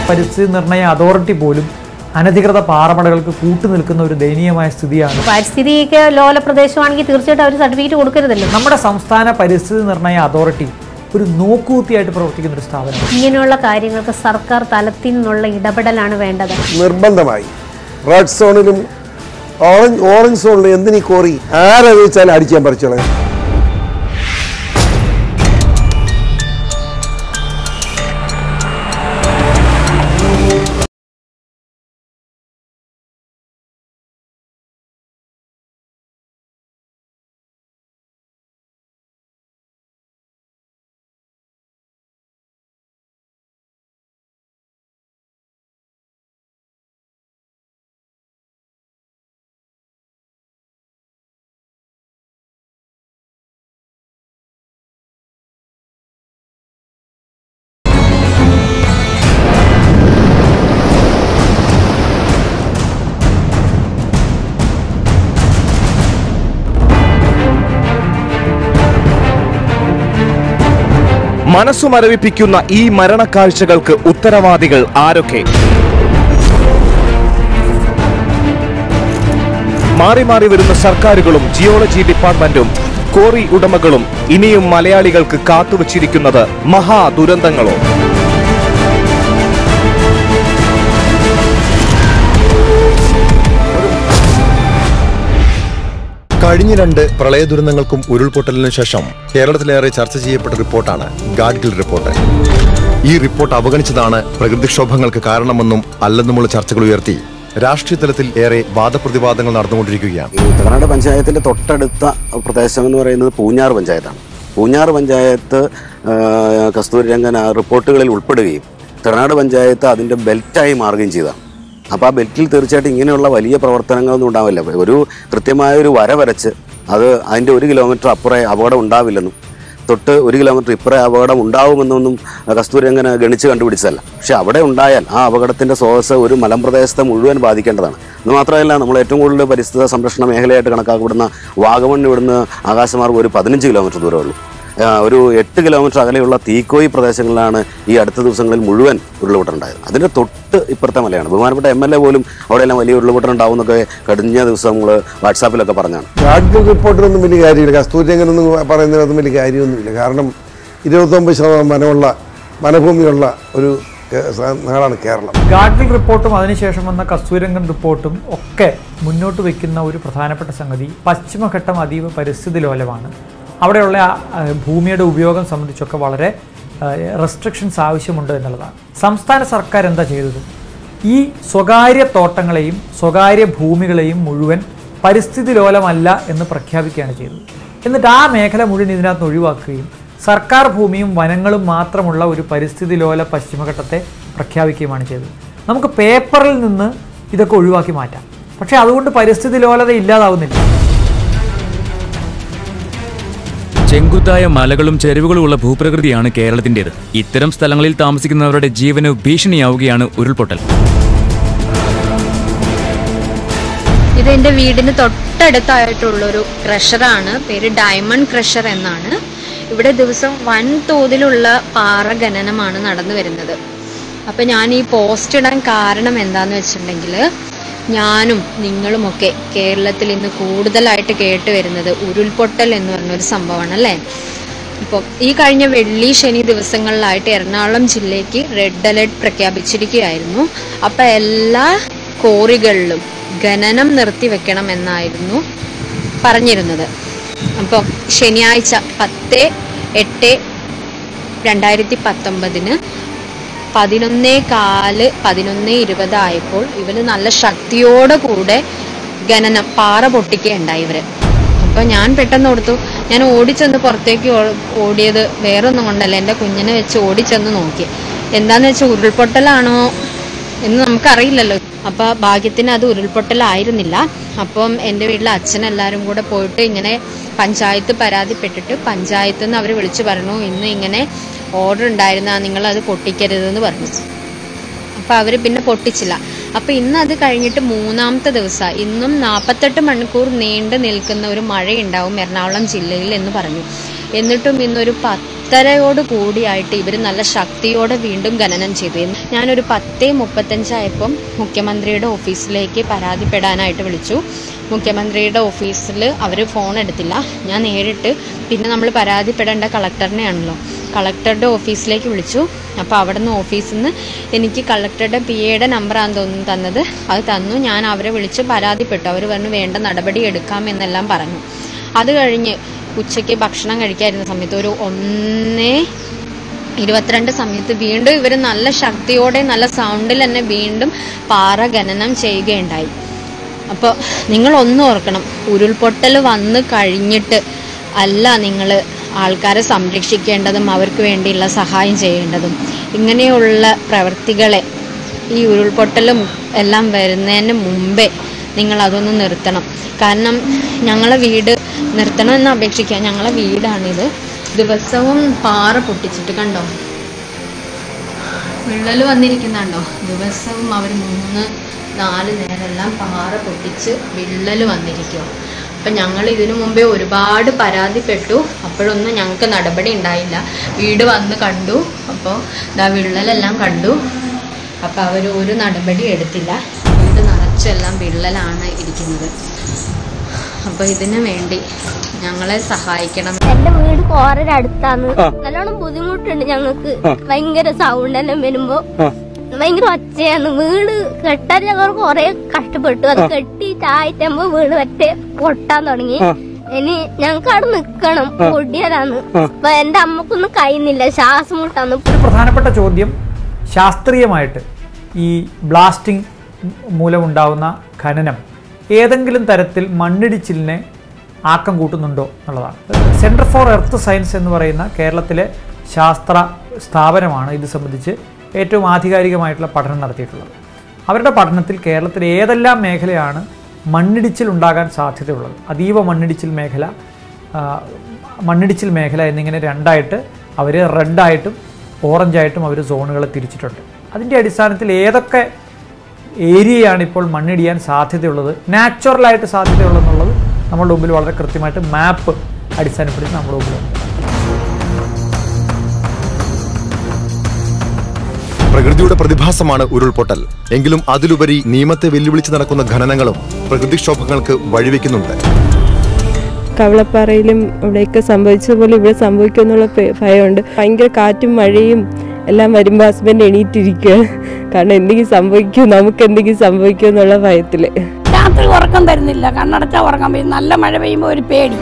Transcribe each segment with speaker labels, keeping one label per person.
Speaker 1: പരിസ്ഥിതി നിർണയ അതോറിറ്റി പോലും അനധികൃത പാറമടകൾക്ക് കൂട്ടുനിൽക്കുന്ന ഒരു ദയനീയമായ സ്ഥിതിയാണ്
Speaker 2: പരിസ്ഥിതിക്ക് ലോല പ്രദേശമാണെങ്കിൽ തീർച്ചയായിട്ടും അവർ സർട്ടിഫിക്കറ്റ് കൊടുക്കരുതല്ലോ
Speaker 1: നമ്മുടെ സംസ്ഥാന പരിസ്ഥിതി നിർണയ അതോറിറ്റി ഒരു നോക്കുകുത്തിയായിട്ട് പ്രവർത്തിക്കുന്ന ഒരു സ്ഥാപനമാണ്
Speaker 2: ഇങ്ങനെയുള്ള കാര്യങ്ങൾക്ക് സർക്കാർ തലത്തിൽ നിന്നുള്ള ഇടപെടലാണ് വേണ്ടത്
Speaker 3: നിർബന്ധമായി റെഡ് സോണിലും ഓറഞ്ച് ഓറഞ്ച് സോണിലും എന്തിനീ കോറി ആരറിയിച്ചാലും അടിക്കാൻ പറിച്ചോളാം
Speaker 4: മനസ്സു മരവിപ്പിക്കുന്ന ഈ മരണക്കാഴ്ചകൾക്ക് ഉത്തരവാദികൾ ആരൊക്കെ മാറി മാറി വരുന്ന സർക്കാരുകളും ജിയോളജി ഡിപ്പാർട്ട്മെന്റും കോറി ഉടമകളും ഇനിയും മലയാളികൾക്ക് കാത്തുവച്ചിരിക്കുന്നത് മഹാദുരന്തങ്ങളോ
Speaker 5: കഴിഞ്ഞ രണ്ട് പ്രളയ ദുരന്തങ്ങൾക്കും ഉരുൾപൊട്ടലിനു ശേഷം കേരളത്തിലേറെ ചർച്ച ചെയ്യപ്പെട്ട റിപ്പോർട്ടാണ് ഗാഡ്ഗിൽ റിപ്പോർട്ട് ഈ റിപ്പോർട്ട് അവഗണിച്ചതാണ് പ്രകൃതിക്ഷോഭങ്ങൾക്ക് കാരണമെന്നും അല്ലെന്നുമുള്ള ചർച്ചകൾ ഉയർത്തി രാഷ്ട്രീയ തലത്തിൽ ഏറെ വാദപ്രതിവാദങ്ങൾ നടന്നുകൊണ്ടിരിക്കുകയാണ്
Speaker 6: ഈ ഉത്തരനാട് പഞ്ചായത്തിന്റെ തൊട്ടടുത്ത പ്രദേശം എന്ന് പറയുന്നത് പൂഞ്ഞാർ പഞ്ചായത്താണ് പൂഞ്ഞാർ പഞ്ചായത്ത് ആ, കസ്തൂരി രംഗൻ ആ റിപ്പോർട്ടുകളിൽ ഉൾപ്പെടുകയും ഉത്തരനാട് പഞ്ചായത്ത് അതിന്റെ ബെൽറ്റായി മാറുകയും ചെയ്തതാണ് അപ്പോൾ ആ ബെൽറ്റിൽ തീർച്ചയായിട്ടും ഇങ്ങനെയുള്ള വലിയ പ്രവർത്തനങ്ങളൊന്നും ഉണ്ടാവില്ല ഒരു കൃത്യമായ ഒരു വര വരച്ച് അത് അതിന്റെ ഒരു കിലോമീറ്റർ അപ്പുറേ അപകടം ഉണ്ടാവില്ലെന്നും തൊട്ട് ഒരു കിലോമീറ്റർ ഇപ്പുറേ അപകടം ഉണ്ടാവുമെന്നൊന്നും കസ്തൂരി അങ്ങനെ ഗണിച്ച് കണ്ടുപിടിച്ചതല്ല പക്ഷെ അവിടെ ഉണ്ടായാൽ ആ അപകടത്തിന്റെ സ്രോതസ് ഒരു മലമ്പ്രദേശത്തെ മുഴുവൻ ബാധിക്കേണ്ടതാണ് എന്ന് മാത്രമല്ല നമ്മൾ ഏറ്റവും കൂടുതൽ പരിസ്ഥിതി സംരക്ഷണ മേഖലയായിട്ട് കണക്കാക്കപ്പെടുന്ന വാഗമൺ ഇവിടുന്ന് ആകാശമാർഗ്ഗം ഒരു പതിനഞ്ച് കിലോമീറ്റർ ദൂരമുള്ളൂ ആ, ഒരു എട്ട് കിലോമീറ്റർ അകലെയുള്ള തീക്കോയി പ്രദേശങ്ങളിലാണ് ഈ അടുത്ത ദിവസങ്ങളിൽ മുഴുവൻ ഉരുളുപൊട്ടുണ്ടായത് അതിൻ്റെ തൊട്ട് ഇപ്പുറത്തെ മലയാണ് ബഹുമാനപ്പെട്ട എം എൽ എ പോലും അവിടെയെല്ലാം വലിയ ഉരുളുപൊട്ടൽ ഉണ്ടാവും എന്നൊക്കെ കഴിഞ്ഞ ദിവസം നമ്മൾ വാട്സാപ്പിലൊക്കെ പറഞ്ഞാണ്
Speaker 3: ഗാഡ്ഗിൽ റിപ്പോർട്ടിനൊന്നും വലിയ കാര്യമില്ല കസ്തൂരി രംഗനൊന്നും പറയുന്നതിനൊന്നും വലിയ കാര്യമൊന്നുമില്ല കാരണം ഇരുപത്തൊമ്പത് ശതമാനം വനമുള്ള വനഭൂമിയുള്ള ഒരു കേ- സ- നാടാണ് കേരളം
Speaker 1: ഗാഡ്ഗിൽ റിപ്പോർട്ടും അതിനുശേഷം വന്ന കസ്തൂരംഗൻ റിപ്പോർട്ടും ഒക്കെ മുന്നോട്ട് വയ്ക്കുന്ന ഒരു പ്രധാനപ്പെട്ട സംഗതി പശ്ചിമഘട്ടം അതീവ പരിസ്ഥിതി ലോലമാണ് അവിടെയുള്ള ആ, ആ, ഭൂമിയുടെ ഉപയോഗം സംബന്ധിച്ചൊക്കെ വളരെ റെസ്ട്രിക്ഷൻസ് ആവശ്യമുണ്ട് എന്നുള്ളതാണ് സംസ്ഥാന സർക്കാർ എന്താ ചെയ്തത് ഈ സ്വകാര്യ തോട്ടങ്ങളെയും സ്വകാര്യ ഭൂമികളെയും മുഴുവൻ പരിസ്ഥിതി ലോലമല്ല എന്ന് പ്രഖ്യാപിക്കുകയാണ് ചെയ്തത് എന്നിട്ട് ആ മേഖല മുഴുവൻ ഇതിനകത്ത് ഒഴിവാക്കുകയും സർക്കാർ ഭൂമിയും വനങ്ങളും മാത്രമുള്ള ഒരു പരിസ്ഥിതി ലോല പശ്ചിമഘട്ടത്തെ പ്രഖ്യാപിക്കുകയുമാണ് ചെയ്തത് നമുക്ക് പേപ്പറിൽ നിന്ന് ഇതൊക്കെ ഒഴിവാക്കി മാറ്റാം പക്ഷേ അതുകൊണ്ട് പരിസ്ഥിതി ലോലത ഇല്ലാതാവുന്നില്ല
Speaker 7: ചെങ്കുത്തായ മലകളും ചെരുവുകളും ഉള്ള ഭൂപ്രകൃതിയാണ് കേരളത്തിൻ്റെത് ഇത്തരം സ്ഥലങ്ങളിൽ താമസിക്കുന്നവരുടെ ജീവന് ഭീഷണിയാവുകയാണ് ഉരുൾപൊട്ടൽ
Speaker 8: ഇത് എൻ്റെ വീടിന് തൊട്ടടുത്തായിട്ടുള്ളൊരു ക്രഷറാണ് പേര് ഡയമണ്ട് ക്രഷർ എന്നാണ് ഇവിടെ ദിവസം വൻതോതിലുള്ള പാറ ഖനനമാണ് നടന്നു വരുന്നത് അപ്പം ഞാൻ ഈ പോസ്റ്റ് ഇടാൻ കാരണം എന്താന്ന് വെച്ചിട്ടുണ്ടെങ്കിൽ ഞാനും നിങ്ങളുമൊക്കെ കേരളത്തിൽ ഇന്ന് കൂടുതലായിട്ട് കേട്ട് വരുന്നത് ഉരുൾപൊട്ടൽ എന്ന് പറഞ്ഞൊരു സംഭവമാണ് അല്ലേ ഇപ്പം ഈ കഴിഞ്ഞ വെള്ളി ശനി ദിവസങ്ങളിലായിട്ട് എറണാകുളം ജില്ലയ്ക്ക് റെഡ് അലർട്ട് പ്രഖ്യാപിച്ചിരിക്കുകയായിരുന്നു അപ്പം എല്ലാ കോറികളിലും ഖനനം നിർത്തിവെക്കണം എന്നായിരുന്നു പറഞ്ഞിരുന്നത് അപ്പം ശനിയാഴ്ച പത്ത് എട്ട് രണ്ടായിരത്തി പത്തൊമ്പതിന് പതിനൊന്നേ കാല് പതിനൊന്ന് ഇരുപതായപ്പോൾ ഇവര് നല്ല ശക്തിയോടെ കൂടെ ഖനനം പാറ പൊട്ടിക്കുകയുണ്ടായി ഇവര് അപ്പൊ ഞാൻ പെട്ടെന്ന് ഓർത്തു ഞാൻ ഓടിച്ചെന്ന് പുറത്തേക്ക് ഓ- ഓടിയത് വേറൊന്നും കൊണ്ടല്ല എൻ്റെ കുഞ്ഞിനെ വെച്ച് ഓടിച്ചെന്ന് നോക്കി എന്താന്ന് വെച്ചാൽ ഉരുൾപൊട്ടലാണോ എന്ന് നമുക്കറിയില്ലല്ലോ അപ്പൊ ഭാഗ്യത്തിന് അത് ഉരുൾപൊട്ടലായിരുന്നില്ല അപ്പം എൻ്റെ വീട്ടിലെ അച്ഛനെല്ലാവരും കൂടെ പോയിട്ട് ഇങ്ങനെ പഞ്ചായത്ത് പരാതിപ്പെട്ടിട്ട് പഞ്ചായത്ത് നിന്ന് അവർ വിളിച്ചു പറഞ്ഞു ഇന്ന് ഇങ്ങനെ ഓർഡർ ഉണ്ടായിരുന്ന നിങ്ങൾ അത് പൊട്ടിക്കരുതെന്ന് പറഞ്ഞു അപ്പോൾ അവർ പിന്നെ പൊട്ടിച്ചില്ല അപ്പോൾ ഇന്ന് അത് കഴിഞ്ഞിട്ട് മൂന്നാമത്തെ ദിവസം ഇന്നും നാൽപ്പത്തെട്ട് മണിക്കൂർ നീണ്ടു നിൽക്കുന്ന ഒരു മഴയുണ്ടാവും എറണാകുളം ജില്ലയിൽ എന്ന് പറഞ്ഞു എന്നിട്ടും ഇന്നൊരു പത്ത് പത്തരയോട് കൂടിയായിട്ട് ഇവർ നല്ല ശക്തിയോടെ വീണ്ടും ഖനനം ചെയ്തു ഞാനൊരു പത്തേ മുപ്പത്തഞ്ചായപ്പം മുഖ്യമന്ത്രിയുടെ ഓഫീസിലേക്ക് പരാതിപ്പെടാനായിട്ട് വിളിച്ചു മുഖ്യമന്ത്രിയുടെ ഓഫീസിൽ അവർ ഫോൺ എടുത്തില്ല ഞാൻ നേരിട്ട് പിന്നെ നമ്മൾ പരാതിപ്പെടേണ്ട കളക്ടറിനെയാണല്ലോ കളക്ടറുടെ ഓഫീസിലേക്ക് വിളിച്ചു അപ്പോൾ അവിടെ നിന്ന് ഓഫീസിൽ നിന്ന് എനിക്ക് കളക്ടറുടെ പി എയുടെ നമ്പറാണ് തോന്നുന്നു തന്നത് അത് തന്നു ഞാൻ അവരെ വിളിച്ച് പരാതിപ്പെട്ടു അവർ പറഞ്ഞു വേണ്ട നടപടി എടുക്കാം എന്നെല്ലാം പറഞ്ഞു അത് കഴിഞ്ഞ് ഉച്ചയ്ക്ക് ഭക്ഷണം കഴിക്കാതിരുന്ന സമയത്ത് ഒരു ഒന്നേ ഇരുപത്തിരണ്ട് സമയത്ത് വീണ്ടും ഇവർ നല്ല ശക്തിയോടെ നല്ല സൗണ്ടിൽ തന്നെ വീണ്ടും പാറ ഖനനം ചെയ്യുകയുണ്ടായി അപ്പോൾ നിങ്ങൾ ഒന്നും ഓർക്കണം ഉരുൾപൊട്ടൽ വന്ന് കഴിഞ്ഞിട്ട് അല്ല നിങ്ങൾ ആൾക്കാരെ സംരക്ഷിക്കേണ്ടതും അവർക്ക് വേണ്ടിയുള്ള സഹായം ചെയ്യേണ്ടതും ഇങ്ങനെയുള്ള പ്രവൃത്തികളെ ഈ ഉരുൾപൊട്ടലും എല്ലാം വരുന്നതിന് മുമ്പേ നിങ്ങൾ അതൊന്ന് നിർത്തണം കാരണം ഞങ്ങളെ വീട് നിർത്തണമെന്ന് അപേക്ഷിക്കുക ഞങ്ങളെ വീടാണിത് ദിവസവും പാറ പൊട്ടിച്ചിട്ട് കണ്ടോ വിള്ളൽ വന്നിരിക്കുന്നുണ്ടോ ദിവസവും അവർ മൂന്ന് നാല് നേരമെല്ലാം പാറ പൊട്ടിച്ച് വിള്ളൽ വന്നിരിക്കുക അപ്പം ഞങ്ങൾ ഇതിനു മുമ്പേ ഒരുപാട് പരാതിപ്പെട്ടു അപ്പോഴൊന്നും ഞങ്ങൾക്ക് നടപടി ഉണ്ടായില്ല വീട് വന്ന് കണ്ടു അപ്പോൾ ഇതാ വിള്ളലെല്ലാം കണ്ടു അപ്പോൾ അവർ ഒരു നടപടി എടുത്തില്ല വീട് നിറച്ചെല്ലാം വിള്ളലാണ് ഇരിക്കുന്നത് അപ്പോൾ ഇതിനു വേണ്ടി ഞങ്ങളെ സഹായിക്കണം
Speaker 9: എന്റെ വീട് കോറയുടെ അടുത്താണ് നല്ലോണം ബുദ്ധിമുട്ടുണ്ട് ഞങ്ങൾക്ക് ഭയങ്കര സൗണ്ട് എല്ലാം വരുമ്പോ ഭയങ്കര ഒച്ചയാണ് വീട് കെട്ടാൻ ഞങ്ങൾ കൊറേ കഷ്ടപ്പെട്ടു അത് കെട്ടിട്ടായിട്ടാകുമ്പോ വീട് പറ്റേ പൊട്ടാൻ തുടങ്ങി ഇനി ഞങ്ങൾക്ക് അവിടെ നിക്കണം പൊടിയതാണ് അപ്പൊ എന്റെ അമ്മക്കൊന്നും കഴിയുന്നില്ല ശ്വാസം മുട്ടാന്ന്
Speaker 1: ഒരു പ്രധാനപ്പെട്ട ചോദ്യം ശാസ്ത്രീയമായിട്ട് ഈ ബ്ലാസ്റ്റിംഗ് മൂലമുണ്ടാവുന്ന ഖനനം ഏതെങ്കിലും തരത്തിൽ മണ്ണിടിച്ചിലിനെ ആക്കം കൂട്ടുന്നുണ്ടോ എന്നുള്ളതാണ് സെൻറ്റർ ഫോർ എർത്ത് സയൻസ് എന്ന് പറയുന്ന കേരളത്തിലെ ശാസ്ത്ര സ്ഥാപനമാണ് ഇത് സംബന്ധിച്ച് ഏറ്റവും ആധികാരികമായിട്ടുള്ള പഠനം നടത്തിയിട്ടുള്ളത് അവരുടെ പഠനത്തിൽ കേരളത്തിൽ ഏതെല്ലാം മേഖലയാണ് മണ്ണിടിച്ചിൽ ഉണ്ടാകാൻ സാധ്യതയുള്ളത് അതീവ മണ്ണിടിച്ചിൽ മേഖല ആ, മണ്ണിടിച്ചിൽ മേഖല എന്നിങ്ങനെ രണ്ടായിട്ട് അവർ റെഡായിട്ടും ഓറഞ്ചായിട്ടും അവർ സോണുകളെ തിരിച്ചിട്ടുണ്ട് അതിൻ്റെ അടിസ്ഥാനത്തിൽ ഏതൊക്കെ ഏരിയയാണ് ഇപ്പോൾ മണ്ണിടിയാൻ സാധ്യതയുള്ളത് നാച്ചുറലായിട്ട് സാധ്യതയുള്ളതെന്നുള്ളത് നമ്മുടെ മുമ്പിൽ വളരെ കൃത്യമായിട്ട് മാപ്പ് അടിസ്ഥാനപ്പെടുത്തി നമ്മുടെ മുമ്പിലുണ്ട്
Speaker 5: പ്രകൃതിയുടെ പ്രതിഭാസമാണ് ഉരുൾപൊട്ടൽ എങ്കിലും അതിലുപരി നിയമത്തെ വെല്ലുവിളിച്ച് നടക്കുന്ന ഖനനങ്ങളും പ്രകൃതിക്ഷോഭങ്ങൾക്ക് വഴിവെക്കുന്നുണ്ട്
Speaker 10: കവളപ്പാറയിലും ഇവിടെയൊക്കെ സംഭവിച്ചതുപോലെ ഇവിടെ സംഭവിക്കുമെന്നുള്ള പേ- ഭയമുണ്ട് ഭയങ്കര കാറ്റും മഴയും എല്ലാം വരുമ്പോൾ ഹസ്ബൻഡ് എണീറ്റിരിക്കുക കാരണം എന്തെങ്കിലും സംഭവിക്കും നമുക്ക് എന്തെങ്കിലും സംഭവിക്കും എന്നുള്ള ഭയത്തിൽ
Speaker 11: രാത്രി ഉറക്കം തരുന്നില്ല കണ്ണടച്ചാൽ ഉറങ്ങാൻ പറ്റും നല്ല മഴ പെയ്യുമ്പോൾ ഒരു പേടി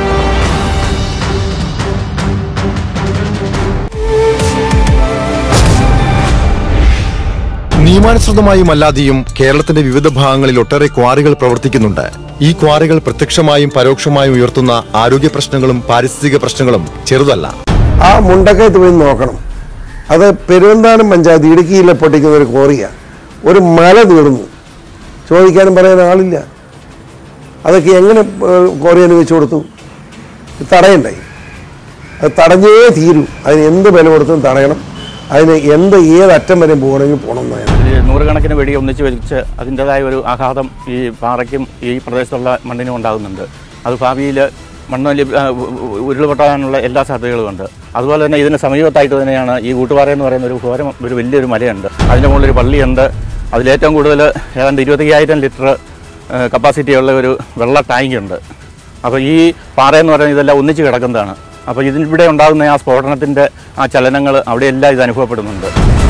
Speaker 5: നിയമാനുസൃതമായും അല്ലാതെയും കേരളത്തിന്റെ വിവിധ ഭാഗങ്ങളിൽ ഒട്ടേറെ ക്വാറികൾ പ്രവർത്തിക്കുന്നുണ്ട് ഈ ക്വാറികൾ പ്രത്യക്ഷമായും പരോക്ഷമായും ഉയർത്തുന്ന ആരോഗ്യ പ്രശ്നങ്ങളും പാരിസ്ഥിതിക പ്രശ്നങ്ങളും ചെറുതല്ല
Speaker 3: ആ മുണ്ടക്കയത്ത് പോയി നോക്കണം അത് പെരുവന്താനം പഞ്ചായത്ത് ഇടുക്കിയിലെ പൊട്ടിക്കുന്ന ഒരു കോറിയാണ് ഒരു മല തീർന്നു ചോദിക്കാനും പറയാൻ ആളില്ല അതൊക്കെ എങ്ങനെ ഏഹ്, കോറി അനുവദിച്ചു കൊടുത്തു തടയണ്ടായി അത് തടഞ്ഞേ തീരൂ അതിന് എന്ത് വില കൊടുത്തും തടയണം അതിന് എന്ത് ഏത് അറ്റം വരെ പോകണമെങ്കിൽ പോകണം എന്നാണ്
Speaker 12: ഈ നൂറുകണക്കിന് വെടി ഒന്നിച്ച് വലിച്ച് അതിൻ്റെതായ ഒരു ആഘാതം ഈ പാറയ്ക്കും ഈ പ്രദേശത്തുള്ള മണ്ണിനും ഉണ്ടാകുന്നുണ്ട് അത് ഭാവിയിൽ മണ്ണ് ലഭ്യ- ആ, ഉ- ഉ- ഉരുൾപൊട്ടാനുള്ള എല്ലാ സാധ്യതകളുമുണ്ട് അതുപോലെ തന്നെ ഇതിന് സമീപത്തായിട്ട് തന്നെയാണ് ഈ കൂട്ടുപാറ എന്ന് പറയുന്ന ഒരു ഘോരം ഒരു വലിയൊരു മലയുണ്ട് അതിൻ്റെ മുകളിൽ ഒരു പള്ളിയുണ്ട് അതിലേറ്റവും കൂടുതൽ ഏതാണ്ട് ഇരുപത്തയ്യായിരം ലിറ്റർ കപ്പാസിറ്റിയുള്ള ഒരു വെള്ള ടാങ്കുണ്ട് അപ്പോൾ ഈ പാറ എന്ന് പറയുന്നത് ഇതെല്ലാം ഒന്നിച്ച് കിടക്കുന്നതാണ് അപ്പോൾ ഇതിവിടെ ഉണ്ടാകുന്ന ആ സ്ഫോടനത്തിൻ്റെ ആ ചലനങ്ങൾ അവിടെയെല്ലാം ഇത് അനുഭവപ്പെടുന്നുണ്ട്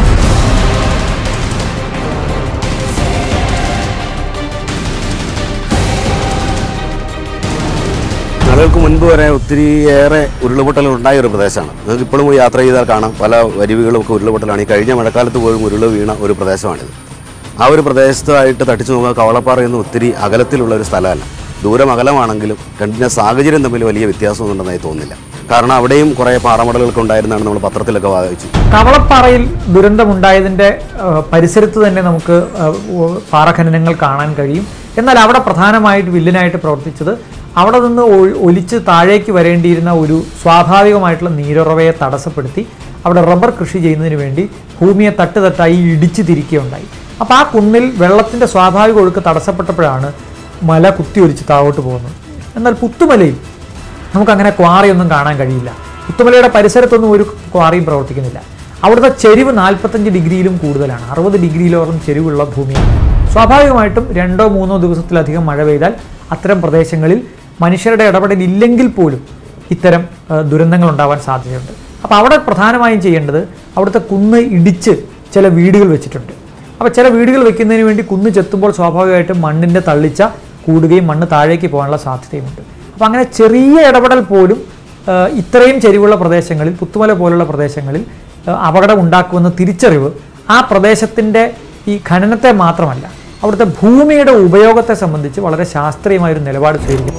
Speaker 6: നാളുകൾക്ക് മുൻപ് വരെ ഒത്തിരിയേറെ ഉരുളുപൊട്ടൽ ഉണ്ടായ ഒരു പ്രദേശമാണ് നിങ്ങൾക്ക് ഇപ്പോഴും പോയി യാത്ര ചെയ്താൽ കാണാം പല അരുവികളും ഒക്കെ ഉരുളുപൊട്ടലാണ് ഈ കഴിഞ്ഞ മഴക്കാലത്ത് പോലും ഉരുള് വീണ ഒരു പ്രദേശമാണിത് ആ ഒരു പ്രദേശത്തായിട്ട് തട്ടിച്ചു നോക്കുക കവളപ്പാറ എന്ന് ഒത്തിരി അകലത്തിലുള്ള ഒരു സ്ഥലമല്ല ദൂരം അകലമാണെങ്കിലും രണ്ടിൻ്റെ സാഹചര്യം തമ്മിൽ വലിയ വ്യത്യാസമൊന്നുണ്ടെന്നായി തോന്നുന്നില്ല കാരണം അവിടെയും കുറേ പാറമടലുകളൊക്കെ ഉണ്ടായിരുന്നാണ് നമ്മൾ പത്രത്തിലൊക്കെ വായിച്ചു
Speaker 1: കവളപ്പാറയിൽ ദുരന്തമുണ്ടായതിൻ്റെ ആ, പരിസരത്ത് തന്നെ നമുക്ക് ആ, ഉ- പാറഖനനങ്ങൾ കാണാൻ കഴിയും എന്നാൽ അവിടെ പ്രധാനമായിട്ട് വില്ലനായിട്ട് പ്രവർത്തിച്ചത് അവിടെ നിന്ന് ഒ- ഒലിച്ച് താഴേക്ക് വരേണ്ടിയിരുന്ന ഒരു സ്വാഭാവികമായിട്ടുള്ള നീരുറവയെ തടസ്സപ്പെടുത്തി അവിടെ റബ്ബർ കൃഷി ചെയ്യുന്നതിന് വേണ്ടി ഭൂമിയെ തട്ട് തട്ടായി ഇടിച്ചു തിരിക്കുകയുണ്ടായി അപ്പോൾ ആ കുന്നിൽ വെള്ളത്തിൻ്റെ സ്വാഭാവിക ഒഴുക്ക് തടസ്സപ്പെട്ടപ്പോഴാണ് മല കുത്തിയൊലിച്ച് താഴോട്ട് പോകുന്നത് എന്നാൽ പുത്തുമലയിൽ നമുക്കങ്ങനെ ക്വാറിയൊന്നും കാണാൻ കഴിയില്ല പുത്തുമലയുടെ പരിസരത്തൊന്നും ഒരു ക്വാറിയും പ്രവർത്തിക്കുന്നില്ല അവിടുത്തെ ചെരിവ് നാൽപ്പത്തഞ്ച് ഡിഗ്രിയിലും കൂടുതലാണ് അറുപത് ഡിഗ്രിയിലോളം ചെരിവുള്ള ഭൂമിയാണ് സ്വാഭാവികമായിട്ടും രണ്ടോ മൂന്നോ ദിവസത്തിലധികം മഴ പെയ്താൽ അത്തരം പ്രദേശങ്ങളിൽ മനുഷ്യരുടെ ഇടപെടൽ ഇല്ലെങ്കിൽ പോലും ഇത്തരം ആ, ദുരന്തങ്ങൾ ഉണ്ടാവാൻ സാധ്യതയുണ്ട് അപ്പോൾ അവിടെ പ്രധാനമായും ചെയ്യേണ്ടത് അവിടുത്തെ കുന്ന് ഇടിച്ച് ചില വീടുകൾ വെച്ചിട്ടുണ്ട് അപ്പോൾ ചില വീടുകൾ വെക്കുന്നതിന് വേണ്ടി കുന്ന് ചെത്തുമ്പോൾ സ്വാഭാവികമായിട്ടും മണ്ണിൻ്റെ തള്ളിച്ച കൂടുകയും മണ്ണ് താഴേക്ക് പോകാനുള്ള സാധ്യതയുമുണ്ട് അപ്പോൾ അങ്ങനെ ചെറിയ ഇടപെടൽ പോലും ആ, ഇത്രയും ചെരിവുള്ള പ്രദേശങ്ങളിൽ പുത്തുമല പോലുള്ള പ്രദേശങ്ങളിൽ ആ, അപകടം ഉണ്ടാക്കുമെന്ന തിരിച്ചറിവ് ആ പ്രദേശത്തിൻ്റെ ഈ ഖനനത്തെ മാത്രമല്ല അവിടുത്തെ ഭൂമിയുടെ ഉപയോഗത്തെ സംബന്ധിച്ച് വളരെ ശാസ്ത്രീയമായൊരു നിലപാട് സ്വീകരിക്കുന്നു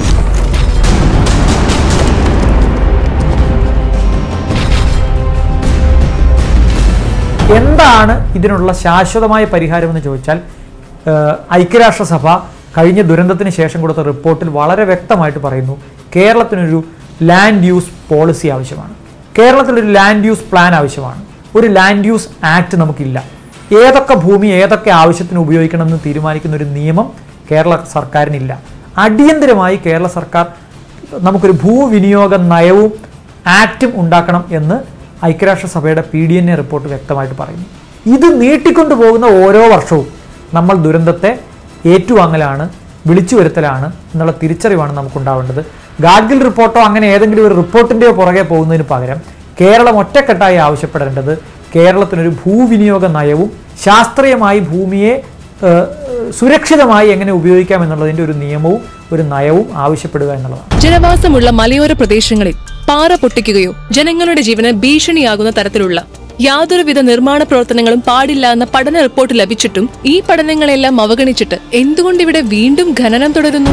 Speaker 1: എന്താണ് ഇതിനുള്ള ശാശ്വതമായ പരിഹാരമെന്ന് ചോദിച്ചാൽ ഏഹ്, ഐക്യരാഷ്ട്രസഭ കഴിഞ്ഞ ദുരന്തത്തിന് ശേഷം കൊടുത്ത റിപ്പോർട്ടിൽ വളരെ വ്യക്തമായിട്ട് പറയുന്നു കേരളത്തിനൊരു ലാൻഡ് യൂസ് പോളിസി ആവശ്യമാണ് കേരളത്തിലൊരു ലാൻഡ് യൂസ് പ്ലാൻ ആവശ്യമാണ് ഒരു ലാൻഡ് യൂസ് ആക്ട് നമുക്കില്ല ഏതൊക്കെ ഭൂമി ഏതൊക്കെ ആവശ്യത്തിന് ഉപയോഗിക്കണമെന്ന് തീരുമാനിക്കുന്ന ഒരു നിയമം കേരള സർക്കാരിനില്ല അടിയന്തരമായി കേരള സർക്കാർ നമുക്കൊരു ഭൂവിനിയോഗ നയവും ആക്റ്റും ഉണ്ടാക്കണം എന്ന് ഐക്യരാഷ്ട്രസഭയുടെ P D N A report വ്യക്തമായിട്ട് പറയുന്നു ഇത് നീട്ടിക്കൊണ്ടു പോകുന്ന ഓരോ വർഷവും നമ്മൾ ദുരന്തത്തെ ഏറ്റുവാങ്ങലാണ് വിളിച്ചു വരുത്തലാണ് എന്നുള്ള തിരിച്ചറിവാണ് നമുക്കുണ്ടാവേണ്ടത് ഗാഡ്ഗിൽ റിപ്പോർട്ടോ അങ്ങനെ ഏതെങ്കിലും ഒരു റിപ്പോർട്ടിൻ്റെയോ പുറകെ പോകുന്നതിന് പകരം കേരളം ഒറ്റക്കെട്ടായി ആവശ്യപ്പെടേണ്ടത് കേരളത്തിനൊരു ഭൂവിനിയോഗ നയവും ശാസ്ത്രീയമായി ഭൂമിയെ ഏഹ്, സുരക്ഷിതമായി എങ്ങനെ ഉപയോഗിക്കാം എന്നുള്ളതിൻ്റെ ഒരു നിയമവും ഒരു നയവും ആവശ്യപ്പെടുക എന്നുള്ളതാണ്
Speaker 13: ജനവാസമുള്ള മലയോര പ്രദേശങ്ങളിൽ പാറ പൊട്ടിക്കുകയോ ജനങ്ങളുടെ ജീവന് ഭീഷണിയാകുന്ന തരത്തിലുള്ള യാതൊരുവിധ നിർമ്മാണ പ്രവർത്തനങ്ങളും പാടില്ല എന്ന പഠന റിപ്പോർട്ട് ലഭിച്ചിട്ടും ഈ പഠനങ്ങളെല്ലാം അവഗണിച്ചിട്ട് എന്തുകൊണ്ട് ഇവിടെ വീണ്ടും ഖനനം തുടരുന്നു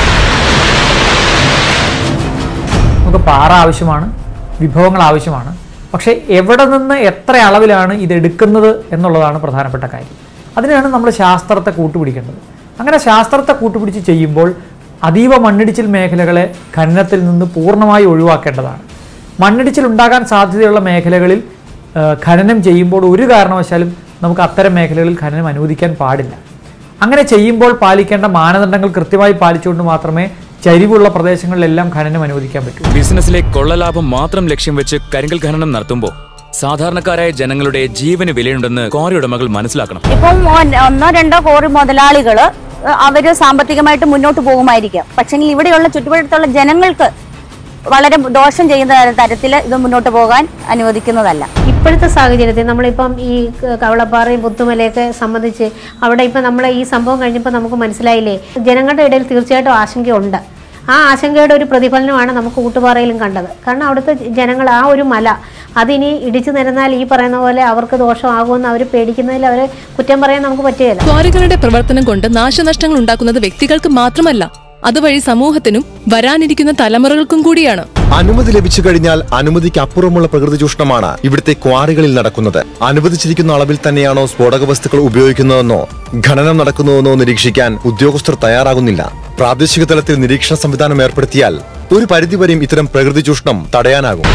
Speaker 1: നമുക്ക് പാറ ആവശ്യമാണ് വിഭവങ്ങൾ ആവശ്യമാണ് പക്ഷേ എവിടെ നിന്ന് എത്ര അളവിലാണ് ഇത് എടുക്കുന്നത് എന്നുള്ളതാണ് പ്രധാനപ്പെട്ട കാര്യം അതിനാണ് നമ്മൾ ശാസ്ത്രത്തെ കൂട്ടുപിടിക്കേണ്ടത് അങ്ങനെ ശാസ്ത്രത്തെ കൂട്ടുപിടിച്ച് ചെയ്യുമ്പോൾ അതീവ മണ്ണിടിച്ചിൽ മേഖലകളെ ഖനനത്തിൽ നിന്ന് പൂർണ്ണമായി ഒഴിവാക്കേണ്ടതാണ് മണ്ണിടിച്ചിൽ ഉണ്ടാകാൻ സാധ്യതയുള്ള മേഖലകളിൽ ആ, ഖനനം ചെയ്യുമ്പോൾ ഒരു കാരണവശാലും നമുക്ക് അത്തരം മേഖലകളിൽ ഖനനം അനുവദിക്കാൻ പാടില്ല അങ്ങനെ ചെയ്യുമ്പോൾ പാലിക്കേണ്ട മാനദണ്ഡങ്ങൾ കൃത്യമായി പാലിച്ചുകൊണ്ട് മാത്രമേ ചരിവുള്ള പ്രദേശങ്ങളിലെല്ലാം ഖനനം അനുവദിക്കാൻ പറ്റൂ
Speaker 7: ബിസിനസ്സിലെ കൊള്ളലാഭം മാത്രം ലക്ഷ്യം വെച്ച് കരിങ്കൽ ഖനനം നടത്തുമ്പോൾ സാധാരണക്കാരായ ജനങ്ങളുടെ ജീവന് വിലയുണ്ടെന്ന് ക്വാറി ഉടമകൾ മനസ്സിലാക്കണം
Speaker 14: ഇപ്പം ഒ- ഒന്നോ രണ്ടോ കോറി മുതലാളികള് അവര് സാമ്പത്തികമായിട്ട് മുന്നോട്ട് പോകുമായിരിക്കാം പക്ഷെങ്കിൽ ഇവിടെയുള്ള ചുറ്റുപാടത്തുള്ള ജനങ്ങൾക്ക് വളരെ ദോഷം ചെയ്യുന്ന തരത്തിൽ ഇത് മുന്നോട്ട് പോകാൻ അനുവദിക്കുന്നതല്ല
Speaker 2: ഇപ്പോഴത്തെ സാഹചര്യത്തിൽ നമ്മളിപ്പം ഈ ക- കവളപ്പാറയും പുത്തുമലയൊക്കെ സംബന്ധിച്ച് അവിടെ ഇപ്പം നമ്മൾ ഈ സംഭവം കഴിഞ്ഞപ്പോൾ നമുക്ക് മനസ്സിലായില്ലേ ജനങ്ങളുടെ ഇടയിൽ തീർച്ചയായിട്ടും ആശങ്കയുണ്ട് ആ ആശങ്കയുടെ ഒരു പ്രതിഫലനമാണ് നമുക്ക് കൂട്ടുപാറയിലും കണ്ടത് കാരണം അവിടുത്തെ ജനങ്ങൾ ആ ഒരു മല അതിനി ഇടിച്ചു നിരന്നാൽ ഈ പറയുന്ന പോലെ അവർക്ക് ദോഷമാകുമെന്ന് അവർ പേടിക്കുന്നതിൽ അവരെ കുറ്റം പറയാൻ നമുക്ക് പറ്റുകയില്ല
Speaker 13: ക്വാറികളുടെ പ്രവർത്തനം കൊണ്ട് നാശനഷ്ടങ്ങൾ ഉണ്ടാക്കുന്നത് വ്യക്തികൾക്ക് മാത്രമല്ല അതുവഴി സമൂഹത്തിനും വരാനിരിക്കുന്ന തലമുറകൾക്കും കൂടിയാണ്
Speaker 5: അനുമതി ലഭിച്ചു കഴിഞ്ഞാൽ അനുമതിക്ക് അപ്പുറമുള്ള പ്രകൃതി ചൂഷണമാണ് ഇവിടുത്തെ ക്വാറികളിൽ നടക്കുന്നത് അനുവദിച്ചിരിക്കുന്ന അളവിൽ തന്നെയാണോ സ്ഫോടക വസ്തുക്കൾ ഉപയോഗിക്കുന്നതെന്നോ ഖനനം നടക്കുന്നതെന്നോ നിരീക്ഷിക്കാൻ ഉദ്യോഗസ്ഥർ തയ്യാറാകുന്നില്ല പ്രാദേശിക തലത്തിൽ നിരീക്ഷണ സംവിധാനം ഏർപ്പെടുത്തിയാൽ ഒരു പരിധിവരെയും ഇത്തരം പ്രകൃതി ചൂഷണം തടയാനാകും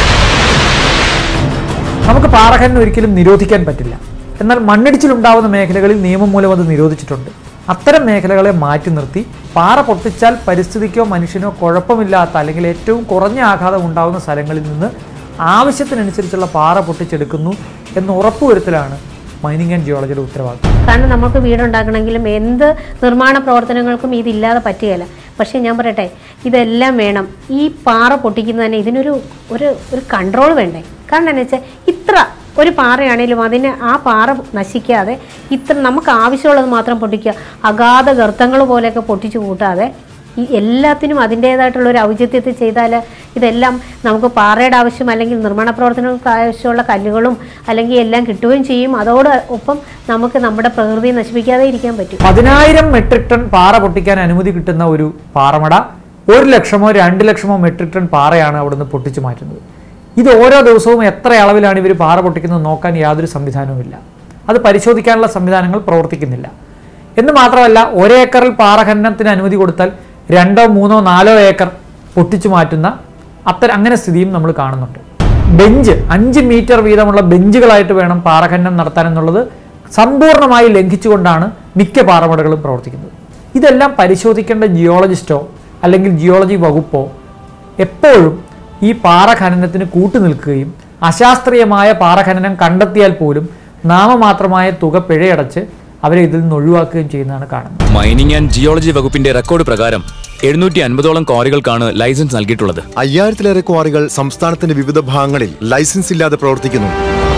Speaker 1: നമുക്ക് പാറഖനനം ഒരിക്കലും നിരോധിക്കാൻ പറ്റില്ല എന്നാൽ മണ്ണിടിച്ചിലുണ്ടാവുന്ന മേഖലകളിൽ നിയമം മൂലം അത് നിരോധിച്ചിട്ടുണ്ട് അത്തരം മേഖലകളെ മാറ്റി നിർത്തി പാറ പൊട്ടിച്ചാൽ പരിസ്ഥിതിക്കോ മനുഷ്യനോ കുഴപ്പമില്ലാത്ത അല്ലെങ്കിൽ ഏറ്റവും കുറഞ്ഞ ആഘാതം ഉണ്ടാകുന്ന സ്ഥലങ്ങളിൽ നിന്ന് ആവശ്യത്തിനനുസരിച്ചുള്ള പാറ പൊട്ടിച്ചെടുക്കുന്നു എന്ന് ഉറപ്പുവരുത്തലാണ് മൈനിങ് ആൻഡ് ജിയോളജിയുടെ ഉത്തരവാദിത്വം
Speaker 2: കാരണം നമുക്ക് വീടുണ്ടാക്കണമെങ്കിലും എന്ത് നിർമ്മാണ പ്രവർത്തനങ്ങൾക്കും ഇതില്ലാതെ പറ്റുകയില്ല പക്ഷേ ഞാൻ പറയട്ടെ ഇതെല്ലാം വേണം ഈ പാറ പൊട്ടിക്കുന്നതിന് ഇതിനൊരു ഒരു ഒരു കൺട്രോൾ വേണ്ടേ കാരണം എന്താ വെച്ചാൽ ഇത്ര ഒരു പാറയാണേലും അതിന് ആ പാറ നശിക്കാതെ ഇത്ര നമുക്ക് ആവശ്യമുള്ളത് മാത്രം പൊട്ടിക്കുക അഗാധ ഗർത്തങ്ങൾ പോലെയൊക്കെ പൊട്ടിച്ചു കൂട്ടാതെ ഈ എല്ലാത്തിനും അതിൻ്റേതായിട്ടുള്ള ഒരു ഔചിത്യത്തിൽ ചെയ്താൽ ഇതെല്ലാം നമുക്ക് പാറയുടെ ആവശ്യം അല്ലെങ്കിൽ നിർമ്മാണ പ്രവർത്തനങ്ങൾക്ക് ആവശ്യമുള്ള കല്ലുകളും അല്ലെങ്കിൽ എല്ലാം കിട്ടുകയും ചെയ്യും അതോട് ഒപ്പം നമുക്ക് നമ്മുടെ പ്രകൃതിയെ നശിപ്പിക്കാതെ ഇരിക്കാൻ പറ്റും
Speaker 1: പതിനായിരം മെട്രിക് ടൺ പാറ പൊട്ടിക്കാൻ അനുമതി കിട്ടുന്ന ഒരു പാറമട ഒരു ലക്ഷമോ രണ്ട് ലക്ഷമോ മെട്രിക് ടൺ പാറയാണ് അവിടുന്ന് പൊട്ടിച്ചു മാറ്റുന്നത് ഇത് ഓരോ ദിവസവും എത്ര അളവിലാണ് ഇവർ പാറ പൊട്ടിക്കുന്നത് നോക്കാൻ യാതൊരു സംവിധാനവുമില്ല അത് പരിശോധിക്കാനുള്ള സംവിധാനങ്ങൾ പ്രവർത്തിക്കുന്നില്ല എന്ന് മാത്രമല്ല ഒരേക്കറിൽ പാറ ഖനനത്തിന് അനുമതി കൊടുത്താൽ രണ്ടോ മൂന്നോ നാലോ ഏക്കർ പൊട്ടിച്ചു മാറ്റുന്ന അത്തരം അങ്ങനെ സ്ഥിതിയും നമ്മൾ കാണുന്നുണ്ട് ബെഞ്ച് അഞ്ച് മീറ്റർ വീതമുള്ള ബെഞ്ചുകളായിട്ട് വേണം പാറഖനനം നടത്താൻ എന്നുള്ളത് സമ്പൂർണ്ണമായി ലംഘിച്ചുകൊണ്ടാണ് മിക്ക പാറമടകളും പ്രവർത്തിക്കുന്നത് ഇതെല്ലാം പരിശോധിക്കേണ്ട ജിയോളജിസ്റ്റോ അല്ലെങ്കിൽ ജിയോളജി വകുപ്പോ എപ്പോഴും ഈ പാറ ഖനനത്തിന് കൂട്ടുനിൽക്കുകയും അശാസ്ത്രീയമായ പാറ ഖനനം കണ്ടെത്തിയാൽ പോലും നാമമാത്രമായ തുക പിഴയടച്ച് അവരെ ഇതിൽ നിന്ന് ഒഴിവാക്കുകയും ചെയ്യുന്നതാണ് കാണുന്നത്
Speaker 7: മൈനിങ് ആൻഡ് ജിയോളജി വകുപ്പിന്റെ റെക്കോർഡ് പ്രകാരം എഴുന്നൂറ്റി അൻപതോളം ക്വാറികൾക്കാണ് ലൈസൻസ് നൽകിയിട്ടുള്ളത്
Speaker 5: അയ്യായിരത്തിലേറെ ക്വാറികൾ സംസ്ഥാനത്തിന്റെ വിവിധ ഭാഗങ്ങളിൽ ലൈസൻസ് ഇല്ലാതെ പ്രവർത്തിക്കുന്നു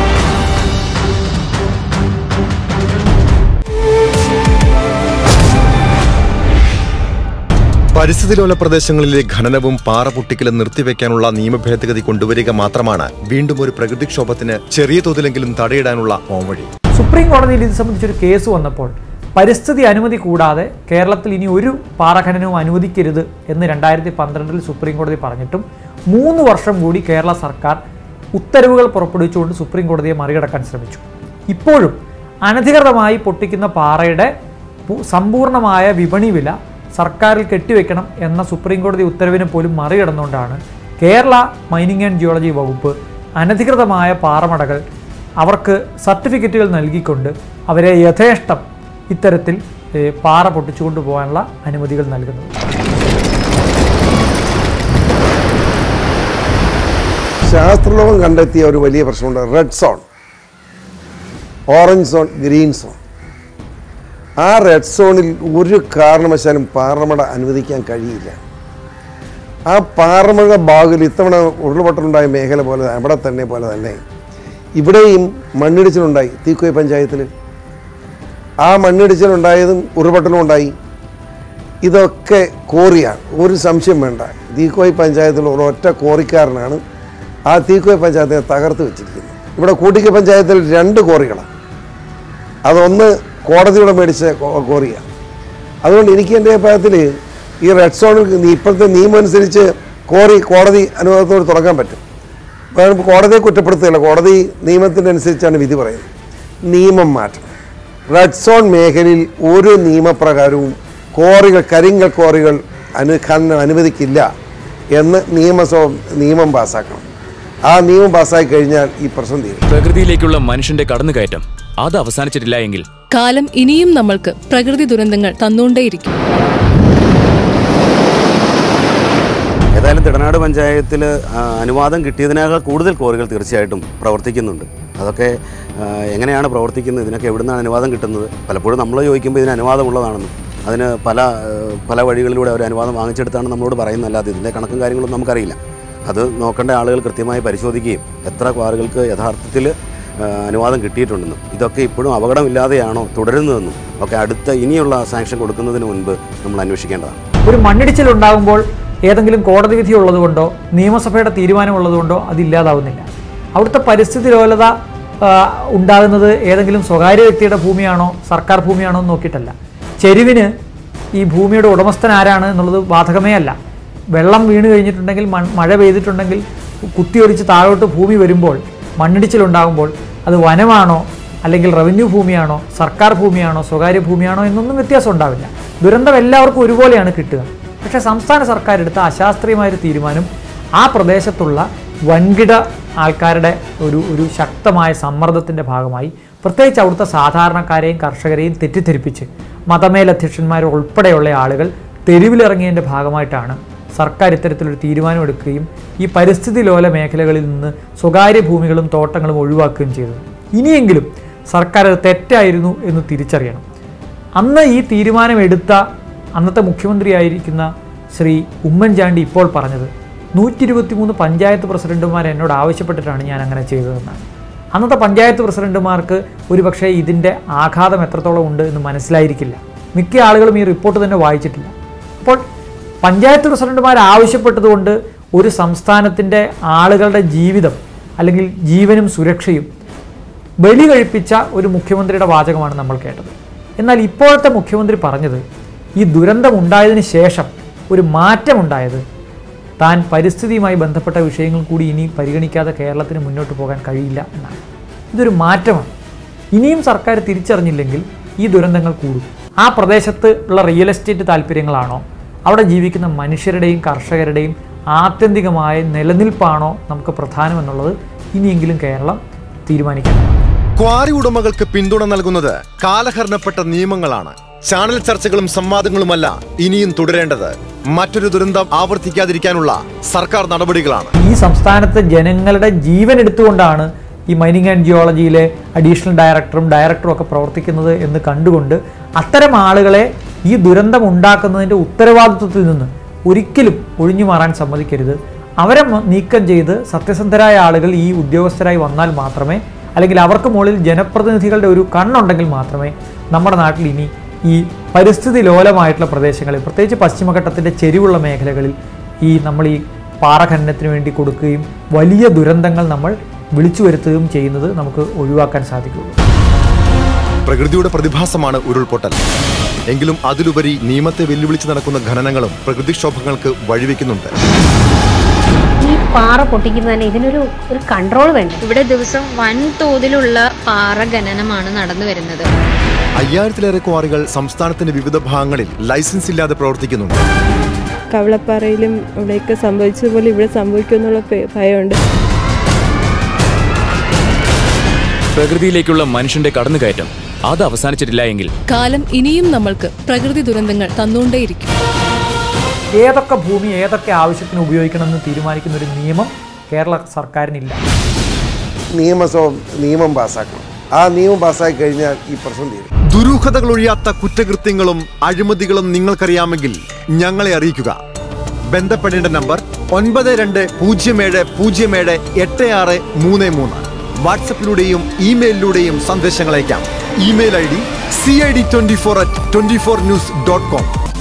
Speaker 5: പരിസ്ഥിതി ലോല പ്രദേശങ്ങളിലെ ഖനനവും പാറ പൊട്ടിക്കലും നിർത്തിവെക്കാനുള്ള നിയമ ഭേദഗതി കൊണ്ടുവരിക മാത്രമാണ് വീണ്ടും ഒരു പ്രകൃതിക്ഷോഭത്തിന് ചെറിയ തോതിലെങ്കിലും തടയിടാനുള്ള പോംവഴി
Speaker 1: സുപ്രീം കോടതിയിൽ ഇത് സംബന്ധിച്ചൊരു കേസ് വന്നപ്പോൾ പരിസ്ഥിതി അനുമതി കൂടാതെ കേരളത്തിൽ ഇനി ഒരു പാറഖനനവും അനുവദിക്കരുത് എന്ന് രണ്ടായിരത്തി പന്ത്രണ്ടിൽ സുപ്രീം കോടതി പറഞ്ഞിട്ടും മൂന്ന് വർഷം കൂടി കേരള സർക്കാർ ഉത്തരവുകൾ പുറപ്പെടുവിച്ചുകൊണ്ട് സുപ്രീം കോടതിയെ മറികടക്കാൻ ശ്രമിച്ചു ഇപ്പോഴും അനധികൃതമായി പൊട്ടിക്കുന്ന പാറയുടെ പു- സമ്പൂർണ്ണമായ വിപണി വില സർക്കാരിൽ കെട്ടിവെക്കണം എന്ന സുപ്രീം കോടതി ഉത്തരവിനെ പോലും മറികടന്നുകൊണ്ടാണ് കേരള മൈനിങ് ആൻഡ് ജിയോളജി വകുപ്പ് അനധികൃതമായ പാറമടകൾ അവർക്ക് സർട്ടിഫിക്കറ്റുകൾ നൽകിക്കൊണ്ട് അവരെ യഥേഷ്ടം ഇത്തരത്തിൽ ഏഹ്, പാറ പൊട്ടിച്ചുകൊണ്ട് പോകാനുള്ള അനുമതികൾ നൽകുന്നത്
Speaker 3: ശാസ്ത്രലോകം കണ്ടെത്തിയ ഒരു വലിയ പ്രശ്നമുണ്ട് red zone orange zone green zone ആ റെഡ് സോണിൽ ഒരു കാരണവശാലും പാറമട അനുവദിക്കാൻ കഴിയില്ല ആ പാറമഴ ബാഗിൽ ഇത്തവണ ഉരുൾപൊട്ടലുണ്ടായ മേഖല പോലെ അവിടെ തന്നെ പോലെ തന്നെ ഇവിടെയും മണ്ണിടിച്ചിലുണ്ടായി തീക്കോയ് പഞ്ചായത്തിൽ ആ മണ്ണിടിച്ചിലുണ്ടായതും ഉരുൾപൊട്ടലും ഉണ്ടായി ഇതൊക്കെ കോറിയാണ് ഒരു സംശയം വേണ്ട തീക്കോയ് പഞ്ചായത്തിൽ ഒരൊറ്റ കോറിക്കാരനാണ് ആ തീക്കോയ് പഞ്ചായത്തിനെ തകർത്ത് വെച്ചിരിക്കുന്നത് ഇവിടെ കൂട്ടിക്ക പഞ്ചായത്തിൽ രണ്ട് കോറികളാണ് അതൊന്ന് കോടതിയുടെ മേടിച്ച കോ- കോറിയാണ് അതുകൊണ്ട് എനിക്ക് എൻ്റെ അഭിപ്രായത്തിൽ ഈ റെഡ് സോണിൽ നീ- ഇപ്പോഴത്തെ നിയമം അനുസരിച്ച് കോറി കോടതി അനുവാദത്തോട് തുറക്കാൻ പറ്റും കാരണം കോടതിയെ കുറ്റപ്പെടുത്തുകയില്ല കോടതി നിയമത്തിൻ്റെ അനുസരിച്ചാണ് വിധി പറയുന്നത് നിയമം മാറ്റണം റെഡ് സോൺ മേഖലയിൽ ഒരു നിയമപ്രകാരവും കോറികൾ കരിങ്കൽ കോറികൾ അനു ഖനനം അനുവദിക്കില്ല എന്ന് നിയമസഭ നിയമം പാസ്സാക്കണം ആ നിയമം പാസ്സാക്കി കഴിഞ്ഞാൽ ഈ പ്രശ്നം തീരും
Speaker 7: പ്രകൃതിയിലേക്കുള്ള മനുഷ്യന്റെ കടന്നുകയറ്റം അത് അവസാനിച്ചിട്ടില്ല എങ്കിൽ
Speaker 13: കാലം ഇനിയും നമ്മൾക്ക് പ്രകൃതി ദുരന്തങ്ങൾ തന്നുകൊണ്ടേയിരിക്കും
Speaker 6: ഏതായാലും തിടനാട് പഞ്ചായത്തിൽ അനുവാദം കിട്ടിയതിനേക്കാൾ കൂടുതൽ കോറികൾ തീർച്ചയായിട്ടും പ്രവർത്തിക്കുന്നുണ്ട് അതൊക്കെ ആ, എങ്ങനെയാണ് പ്രവർത്തിക്കുന്നത് ഇതിനൊക്കെ എവിടുന്നാണ് അനുവാദം കിട്ടുന്നത് പലപ്പോഴും നമ്മൾ ചോദിക്കുമ്പോൾ ഇതിന് അനുവാദമുള്ളതാണെന്നും അതിന് പല ആ, പല വഴികളിലൂടെ അവർ അനുവാദം വാങ്ങിച്ചെടുത്താണ് നമ്മളോട് പറയുന്നത് അല്ലാതെ ഇതിൻ്റെ കണക്കും കാര്യങ്ങളൊന്നും നമുക്കറിയില്ല അത് നോക്കേണ്ട ആളുകൾ കൃത്യമായി പരിശോധിക്കുകയും എത്ര ക്വാറികൾക്ക് യഥാർത്ഥത്തിൽ ആ, അനുവാദം കിട്ടിയിട്ടുണ്ടെന്നും ഇതൊക്കെ ഇപ്പോഴും അപകടമില്ലാതെയാണോ തുടരുന്നതെന്നും ഒക്കെ അടുത്ത ഇനിയുള്ള സാങ്ഷൻ കൊടുക്കുന്നതിന് മുൻപ് നമ്മൾ അന്വേഷിക്കേണ്ടതാണ്
Speaker 1: ഒരു മണ്ണിടിച്ചിൽ ഉണ്ടാകുമ്പോൾ ഏതെങ്കിലും കോടതി വിധി ഉള്ളതുകൊണ്ടോ നിയമസഭയുടെ തീരുമാനം ഉള്ളതുകൊണ്ടോ അത് ഇല്ലാതാവുന്നില്ല അവിടുത്തെ പരിസ്ഥിതി ലോലത ആ, ഉണ്ടാകുന്നത് ഏതെങ്കിലും സ്വകാര്യ വ്യക്തിയുടെ ഭൂമിയാണോ സർക്കാർ ഭൂമിയാണോ എന്ന് നോക്കിയിട്ടല്ല ചെരുവിന് ഈ ഭൂമിയുടെ ഉടമസ്ഥൻ ആരാണ് എന്നുള്ളത് ബാധകമേ അല്ല വെള്ളം വീണ് കഴിഞ്ഞിട്ടുണ്ടെങ്കിൽ മൺ- മഴ പെയ്തിട്ടുണ്ടെങ്കിൽ കുത്തിയൊലിച്ച് താഴോട്ട് ഭൂമി വരുമ്പോൾ മണ്ണിടിച്ചിലുണ്ടാകുമ്പോൾ അത് വനമാണോ അല്ലെങ്കിൽ റവന്യൂ ഭൂമിയാണോ സർക്കാർ ഭൂമിയാണോ സ്വകാര്യ ഭൂമിയാണോ എന്നൊന്നും വ്യത്യാസം ഉണ്ടാവില്ല ദുരന്തം എല്ലാവർക്കും ഒരുപോലെയാണ് കിട്ടുക പക്ഷേ സംസ്ഥാന സർക്കാർ എടുത്ത അശാസ്ത്രീയമായൊരു തീരുമാനം ആ പ്രദേശത്തുള്ള വൻകിട ആൾക്കാരുടെ ഒരു ഒരു ശക്തമായ സമ്മർദ്ദത്തിൻ്റെ ഭാഗമായി പ്രത്യേകിച്ച് അവിടുത്തെ സാധാരണക്കാരെയും കർഷകരെയും തെറ്റിദ്ധരിപ്പിച്ച് മതമേലധ്യക്ഷന്മാർ ഉൾപ്പെടെയുള്ള ആളുകൾ തെരുവിലിറങ്ങിയതിൻ്റെ ഭാഗമായിട്ടാണ് സർക്കാർ ഇത്തരത്തിലൊരു തീരുമാനമെടുക്കുകയും ഈ പരിസ്ഥിതി ലോല മേഖലകളിൽ നിന്ന് സ്വകാര്യ ഭൂമികളും തോട്ടങ്ങളും ഒഴിവാക്കുകയും ചെയ്തത് ഇനിയെങ്കിലും സർക്കാർ അത് തെറ്റായിരുന്നു എന്ന് തിരിച്ചറിയണം അന്ന് ഈ തീരുമാനമെടുത്ത അന്നത്തെ മുഖ്യമന്ത്രിയായിരിക്കുന്ന ശ്രീ ഉമ്മൻചാണ്ടി ഇപ്പോൾ പറഞ്ഞത് നൂറ്റി ഇരുപത്തിമൂന്ന് പഞ്ചായത്ത് പ്രസിഡന്റുമാർ എന്നോട് ആവശ്യപ്പെട്ടിട്ടാണ് ഞാൻ അങ്ങനെ ചെയ്തതെന്നാണ് അന്നത്തെ പഞ്ചായത്ത് പ്രസിഡന്റുമാർക്ക് ഒരുപക്ഷെ ഇതിൻ്റെ ആഘാതം എത്രത്തോളം ഉണ്ട് എന്ന് മനസ്സിലായിരിക്കില്ല മിക്ക ആളുകളും ഈ റിപ്പോർട്ട് തന്നെ വായിച്ചിട്ടില്ല അപ്പോൾ പഞ്ചായത്ത് പ്രസിഡന്റുമാർ ആവശ്യപ്പെട്ടതുകൊണ്ട് ഒരു സംസ്ഥാനത്തിൻ്റെ ആളുകളുടെ ജീവിതം അല്ലെങ്കിൽ ജീവനും സുരക്ഷയും ബലി കഴിപ്പിച്ച ഒരു മുഖ്യമന്ത്രിയുടെ വാചകമാണ് നമ്മൾ കേട്ടത് എന്നാൽ ഇപ്പോഴത്തെ മുഖ്യമന്ത്രി പറഞ്ഞത് ഈ ദുരന്തം ഉണ്ടായതിന് ശേഷം ഒരു മാറ്റമുണ്ടായത് താൻ പരിസ്ഥിതിയുമായി ബന്ധപ്പെട്ട വിഷയങ്ങൾ കൂടി ഇനി പരിഗണിക്കാതെ കേരളത്തിന് മുന്നോട്ട് പോകാൻ കഴിയില്ല എന്നാണ് ഇതൊരു മാറ്റമാണ് ഇനിയും സർക്കാർ തിരിച്ചറിഞ്ഞില്ലെങ്കിൽ ഈ ദുരന്തങ്ങൾ കൂടും ആ പ്രദേശത്ത് ഉള്ള റിയൽ എസ്റ്റേറ്റ് താല്പര്യങ്ങളാണോ അവിടെ ജീവിക്കുന്ന മനുഷ്യരുടെയും കർഷകരുടെയും ആത്യന്തികമായ നിലനിൽപ്പാണോ നമുക്ക് പ്രധാനമെന്നുള്ളത് ഇനിയെങ്കിലും കേരളം തീരുമാനിക്കണം
Speaker 5: ക്വാറി ഉടമകൾക്ക് പിന്തുണ നൽകുന്നത് കാലഹരണപ്പെട്ട നിയമങ്ങളാണ് ചാനൽ ചർച്ചകളും സംവാദങ്ങളുമല്ല ഇനിയും തുടരേണ്ടത് മറ്റൊരു ദുരന്തം ആവർത്തിക്കാതിരിക്കാനുള്ള സർക്കാർ നടപടികളാണ്
Speaker 1: ഈ ഈ സംസ്ഥാനത്തെ ജനങ്ങളുടെ ജീവൻ എടുത്തുകൊണ്ടാണ് ഈ മൈനിങ് ആൻഡ് ജിയോളജിയിലെ അഡീഷണൽ ഡയറക്ടറും ഡയറക്ടറും ഒക്കെ പ്രവർത്തിക്കുന്നത് എന്ന് കണ്ടുകൊണ്ട് അത്തരം ആളുകളെ ഈ ദുരന്തം ഉണ്ടാക്കുന്നതിൻ്റെ ഉത്തരവാദിത്വത്തിൽ നിന്ന് ഒരിക്കലും ഒഴിഞ്ഞു മാറാൻ സമ്മതിക്കരുത് അവരെ മ- നീക്കം ചെയ്ത് സത്യസന്ധരായ ആളുകൾ ഈ ഉദ്യോഗസ്ഥരായി വന്നാൽ മാത്രമേ അല്ലെങ്കിൽ അവർക്ക് മുകളിൽ ജനപ്രതിനിധികളുടെ ഒരു കണ്ണുണ്ടെങ്കിൽ മാത്രമേ നമ്മുടെ നാട്ടിൽ ഇനി ഈ പരിസ്ഥിതി ലോലമായിട്ടുള്ള പ്രദേശങ്ങളിൽ പ്രത്യേകിച്ച് പശ്ചിമഘട്ടത്തിൻ്റെ ചെരിവുള്ള മേഖലകളിൽ ഈ നമ്മൾ ഈ പാറഖനനത്തിന് വേണ്ടി കൊടുക്കുകയും വലിയ ദുരന്തങ്ങൾ നമ്മൾ വിളിച്ചു വരുത്തുകയും ചെയ്യുന്നത് നമുക്ക് ഒഴിവാക്കാൻ സാധിക്കുകയുള്ളൂ
Speaker 5: പ്രകൃതിയുടെ പ്രതിഭാസമാണ് ഉരുൾപൊട്ടൽ എങ്കിലും അതിലുപരി നിയമത്തെ വെല്ലുവിളിച്ച് നടക്കുന്ന ഖനനങ്ങളും പ്രകൃതിക്ഷോഭങ്ങൾക്ക് വഴിവെക്കുന്നുണ്ട്
Speaker 2: ഈ പാറ പൊട്ടിക്കുന്നതിന് ഇതിനൊരു ഒരു കൺട്രോൾ വേണ്ടേ
Speaker 8: ഇവിടെ ദിവസം വൻതോതിലുള്ള പാറ ഖനനമാണ് നടന്നു വരുന്നത്
Speaker 5: അയ്യായിരത്തിലേറെ ക്വാറികൾ സംസ്ഥാനത്തിന്റെ വിവിധ ഭാഗങ്ങളിൽ ലൈസൻസ് ഇല്ലാതെ പ്രവർത്തിക്കുന്നുണ്ട്
Speaker 10: കവളപ്പാറയിലും ഇവിടെയൊക്കെ സംഭവിച്ചതുപോലെ ഇവിടെ സംഭവിക്കുമെന്നുള്ള പേ- ഭയമുണ്ട്
Speaker 7: പ്രകൃതിയിലേക്കുള്ള മനുഷ്യന്റെ കടന്നുകയറ്റം അത് അവസാനിച്ചിട്ടില്ല എങ്കിൽ
Speaker 13: കാലം ഇനിയും നമ്മൾക്ക് പ്രകൃതി ദുരന്തങ്ങൾ തന്നുകൊണ്ടേയിരിക്കും
Speaker 1: ഏതൊക്കെ ഭൂമി ഏതൊക്കെ ആവശ്യത്തിന് ഉപയോഗിക്കണമെന്ന് തീരുമാനിക്കുന്ന ഒരു നിയമം കേരള സർക്കാരിനില്ല
Speaker 3: നിയമസഭ നിയമം പാസ്സാക്കണം ആ നിയമം പാസ്സാക്കി കഴിഞ്ഞാൽ ഈ പ്രശ്നം തീരും
Speaker 5: ദുരൂഹതകൾ ഒഴിയാത്ത കുറ്റകൃത്യങ്ങളും അഴിമതികളും നിങ്ങൾക്കറിയാമെങ്കിൽ ഞങ്ങളെ അറിയിക്കുക ബന്ധപ്പെടേണ്ട നമ്പർ ഒൻപത് രണ്ട് പൂജ്യം ഏഴ് പൂജ്യം ഏഴ് എട്ട് ആറ് മൂന്ന് മൂന്ന് വാട്സപ്പിലൂടെയും ഇമെയിലിലൂടെയും സന്ദേശങ്ങൾ അയക്കാം email I D C I D twenty four at twenty four news dot com